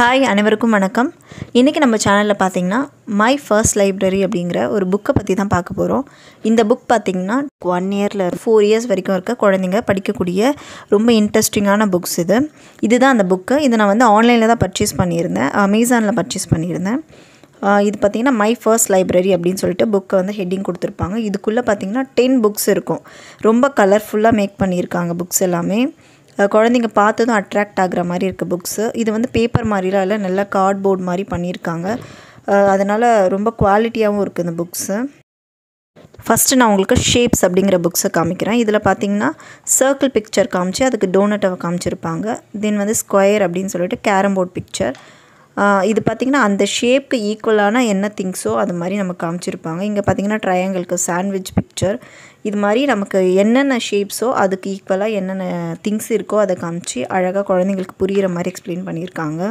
hi அனைவருக்கும் வணக்கம் இன்றைக்கி நம்ம சேனலில் பார்த்தீங்கன்னா மை ஃபர்ஸ்ட் லைப்ரரி அப்படிங்கிற ஒரு புக்கை பற்றி தான் பார்க்க போகிறோம் இந்த புக் பார்த்திங்கன்னா ஒன் இயரில் ஃபோர் இயர்ஸ் வரைக்கும் இருக்க குழந்தைங்க படிக்கக்கூடிய ரொம்ப இன்ட்ரெஸ்டிங்கான புக்ஸ் இது இதுதான் அந்த புக்கு இதை நான் வந்து ஆன்லைனில் தான் பர்ச்சேஸ் பண்ணியிருந்தேன் அமேசானில் பர்ச்சேஸ் பண்ணியிருந்தேன் ஆஹ் இது பார்த்திங்கன்னா மை ஃபர்ஸ்ட் லைப்ரரி அப்படின்னு சொல்லிட்டு புக்கை வந்து ஹெட்டிங் கொடுத்துருப்பாங்க இதுக்குள்ளே பார்த்திங்கன்னா டென் புக்ஸ் இருக்கும் ரொம்ப கலர்ஃபுல்லாக மேக் பண்ணியிருக்காங்க புக்ஸ் எல்லாமே அஹ் குழந்தைங்க பார்த்ததும் அட்ராக்ட் ஆகுற மாதிரி இருக்குது புக்ஸு இது வந்து பேப்பர் மாதிரிலாம் இல்லை நல்லா கார்ட்போர்ட் மாதிரி பண்ணியிருக்காங்க அதனால் ரொம்ப குவாலிட்டியாகவும் இருக்குது இந்த புக்ஸு ஃபஸ்ட்டு நான் உங்களுக்கு ஷேப்ஸ் அப்படிங்கிற புக்ஸை காமிக்கிறேன் இதில் பார்த்தீங்கன்னா சர்க்கிள் பிக்சர் காமிச்சு அதுக்கு டோனட்டை காமிச்சிருப்பாங்க தென் வந்து ஸ்கொயர் அப்படின்னு சொல்லிட்டு கேரம் போர்ட் பிக்சர் இது பார்த்திங்கன்னா அந்த ஷேப்க்கு ஈக்குவலான என்ன திங்ஸோ அது மாதிரி நம்ம காமிச்சிருப்பாங்க இங்கே பார்த்தீங்கன்னா ட்ரையாங்கிளுக்கு சாண்ட்விச் பிக்சர் இது மாதிரி நமக்கு என்னென்ன ஷேப்ஸோ அதுக்கு ஈக்குவலாக என்னென்ன திங்ஸ் இருக்கோ அதை காமிச்சு அழகாக குழந்தைங்களுக்கு புரிகிற மாதிரி எக்ஸ்பிளைன் பண்ணியிருக்காங்க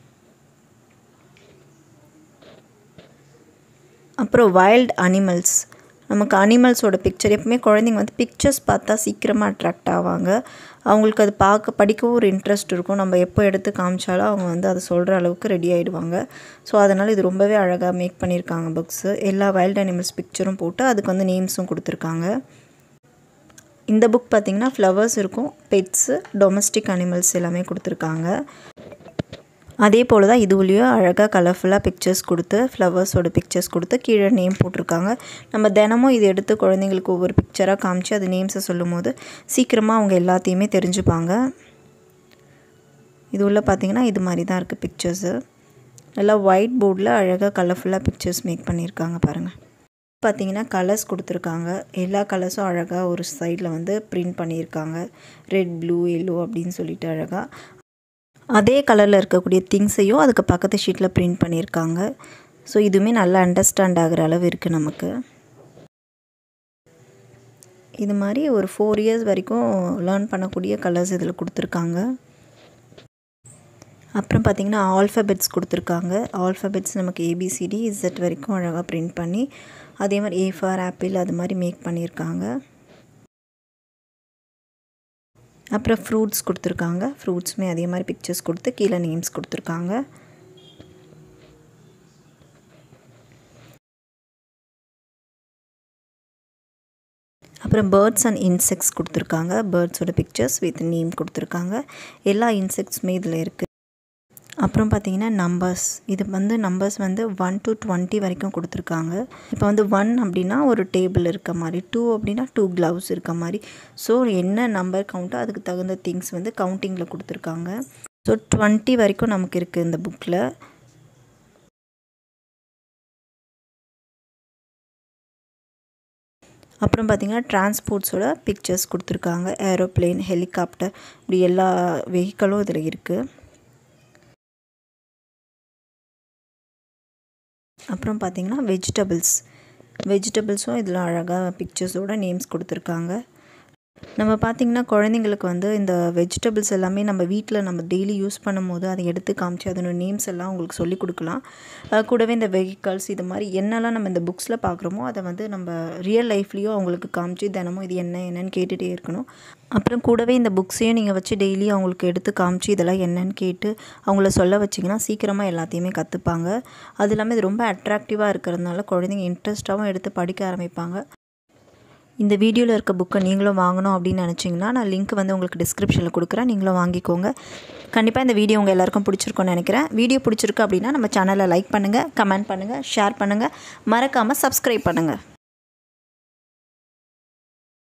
அப்புறம் வைல்ட் அனிமல்ஸ் நமக்கு அனிமல்ஸோட பிக்சர் எப்பவுமே குழந்தைங்க வந்து பிக்சர்ஸ் பார்த்தா சீக்கிரமாக அட்ராக்ட் ஆவாங்க அவங்களுக்கு அது பார்க்க படிக்கவும் ஒரு இன்ட்ரெஸ்ட் இருக்கும் நம்ம எப்போ எடுத்து காமிச்சாலும் அவங்க வந்து அதை சொல்கிற அளவுக்கு ரெடி ஆகிடுவாங்க ஸோ அதனால் இது ரொம்பவே அழகாக மேக் பண்ணியிருக்காங்க புக்ஸு எல்லா வைல்ட் அனிமல்ஸ் பிக்சரும் போட்டு அதுக்கு வந்து நேம்ஸும் கொடுத்துருக்காங்க இந்த புக் பார்த்திங்கன்னா ஃப்ளவர்ஸ் இருக்கும் பெட்ஸு டொமஸ்டிக் அனிமல்ஸ் எல்லாமே கொடுத்துருக்காங்க அதே போல் தான் இதுவுலேயும் அழகாக கலர்ஃபுல்லாக பிக்சர்ஸ் கொடுத்து ஃப்ளவர்ஸோட பிக்சர்ஸ் கொடுத்து கீழே நேம் போட்டிருக்காங்க நம்ம தினமும் இது எடுத்து குழந்தைங்களுக்கு ஒவ்வொரு பிக்சராக காமிச்சு அது நேம்ஸை சொல்லும் போது சீக்கிரமாக அவங்க எல்லாத்தையுமே தெரிஞ்சுப்பாங்க இது உள்ள பார்த்திங்கன்னா இது மாதிரி தான் இருக்குது பிக்சர்ஸு நல்லா ஒயிட் போர்டில் அழகாக கலர்ஃபுல்லாக பிக்சர்ஸ் மேக் பண்ணியிருக்காங்க பாருங்கள் பார்த்தீங்கன்னா கலர்ஸ் கொடுத்துருக்காங்க எல்லா கலர்ஸும் அழகாக ஒரு சைடில் வந்து பிரிண்ட் பண்ணியிருக்காங்க ரெட் ப்ளூ எல்லோ அப்படின்னு சொல்லிட்டு அழகாக அதே கலரில் இருக்கக்கூடிய திங்ஸையும் அதுக்கு பக்கத்து ஷீட்டில் பிரிண்ட் பண்ணியிருக்காங்க ஸோ இதுவுமே நல்லா அண்டர்ஸ்டாண்ட் ஆகிற அளவு இருக்குது நமக்கு இது மாதிரி ஒரு ஃபோர் இயர்ஸ் வரைக்கும் லேர்ன் பண்ணக்கூடிய கலர்ஸ் இதில் கொடுத்துருக்காங்க அப்புறம் பார்த்திங்கன்னா ஆல்ஃபபெட்ஸ் கொடுத்துருக்காங்க ஆல்ஃபபெட்ஸ் நமக்கு ஏபிசிடி இசட் வரைக்கும் அழகாக பிரிண்ட் பண்ணி அதே மாதிரி ஏ ஃபார் ஆப்பிள் அது மாதிரி மேக் பண்ணியிருக்காங்க அப்புறம் ஃப்ரூட்ஸ் கொடுத்துருக்காங்க ஃப்ரூட்ஸுமே அதே மாதிரி பிக்சர்ஸ் கொடுத்து கீழே நேம்ஸ் கொடுத்துருக்காங்க அப்புறம் பேர்ட்ஸ் அண்ட் இன்செக்ட்ஸ் கொடுத்துருக்காங்க பேர்ட்ஸோட பிக்சர்ஸ் வித் நேம் கொடுத்துருக்காங்க எல்லா இன்செக்ட்ஸுமே இதில் இருக்குது அப்புறம் பார்த்தீங்கன்னா நம்பர்ஸ் இது வந்து நம்பர்ஸ் வந்து ஒன் டு டுவெண்ட்டி வரைக்கும் கொடுத்துருக்காங்க இப்போ வந்து ஒன் அப்படின்னா ஒரு டேபிள் இருக்க மாதிரி டூ அப்படின்னா டூ க்ளவுஸ் இருக்க மாதிரி ஸோ என்ன நம்பர் கவுண்ட்டோ அதுக்கு தகுந்த திங்ஸ் வந்து கவுண்டிங்கில் கொடுத்துருக்காங்க ஸோ டுவெண்ட்டி வரைக்கும் நமக்கு இருக்குது இந்த புக்கில் அப்புறம் பார்த்திங்கன்னா டிரான்ஸ்போர்ட்ஸோட பிக்சர்ஸ் கொடுத்துருக்காங்க ஏரோப்ளேன் ஹெலிகாப்டர் இப்படி எல்லா வெஹிக்கலும் இதில் இருக்குது அப்புறம் பார்த்திங்கன்னா வெஜிடபிள்ஸ் வெஜிடபிள்ஸும் இதில் அழகாக பிக்சர்ஸோட நேம்ஸ் கொடுத்துருக்காங்க நம்ம பார்த்திங்கன்னா குழந்தைங்களுக்கு வந்து இந்த வெஜிடபிள்ஸ் எல்லாமே நம்ம வீட்டில் நம்ம டெய்லி யூஸ் பண்ணும்போது அதை எடுத்து காமிச்சு அதனோட நேம்ஸ் எல்லாம் உங்களுக்கு சொல்லி கொடுக்கலாம் கூடவே இந்த வெஹிக்கல்ஸ் இது மாதிரி என்னெல்லாம் நம்ம இந்த புக்ஸில் பார்க்குறோமோ அதை வந்து நம்ம ரியல் லைஃப்லேயும் அவங்களுக்கு காமிச்சு தினமும் இது என்ன என்னன்னு கேட்டுகிட்டே இருக்கணும் அப்புறம் கூடவே இந்த புக்ஸையும் நீங்கள் வச்சு டெய்லி அவங்களுக்கு எடுத்து காமிச்சு இதெல்லாம் என்னன்னு கேட்டு அவங்கள சொல்ல வச்சிங்கன்னா சீக்கிரமாக எல்லாத்தையுமே கற்றுப்பாங்க அது இல்லாமல் இது ரொம்ப அட்ராக்டிவாக இருக்கிறதுனால குழந்தைங்க இன்ட்ரெஸ்ட்டாகவும் எடுத்து படிக்க ஆரம்பிப்பாங்க இந்த வீடியோவில் இருக்க புக்கை நீங்களும் வாங்கணும் அப்படின்னு நினச்சிங்கன்னா நான் லிங்க் வந்து உங்களுக்கு டிஸ்கிரிப்ஷனில் கொடுக்குறேன் நீங்களும் வாங்கிக்கோங்க கண்டிப்பாக இந்த வீடியோ உங்கள் எல்லாருக்கும் பிடிச்சிருக்கும்னு நினைக்கிறேன் வீடியோ பிடிச்சிருக்கு அப்படின்னா நம்ம சேனலை லைக் பண்ணுங்கள் கமெண்ட் பண்ணுங்கள் ஷேர் பண்ணுங்கள் மறக்காமல் சப்ஸ்கிரைப் பண்ணுங்கள்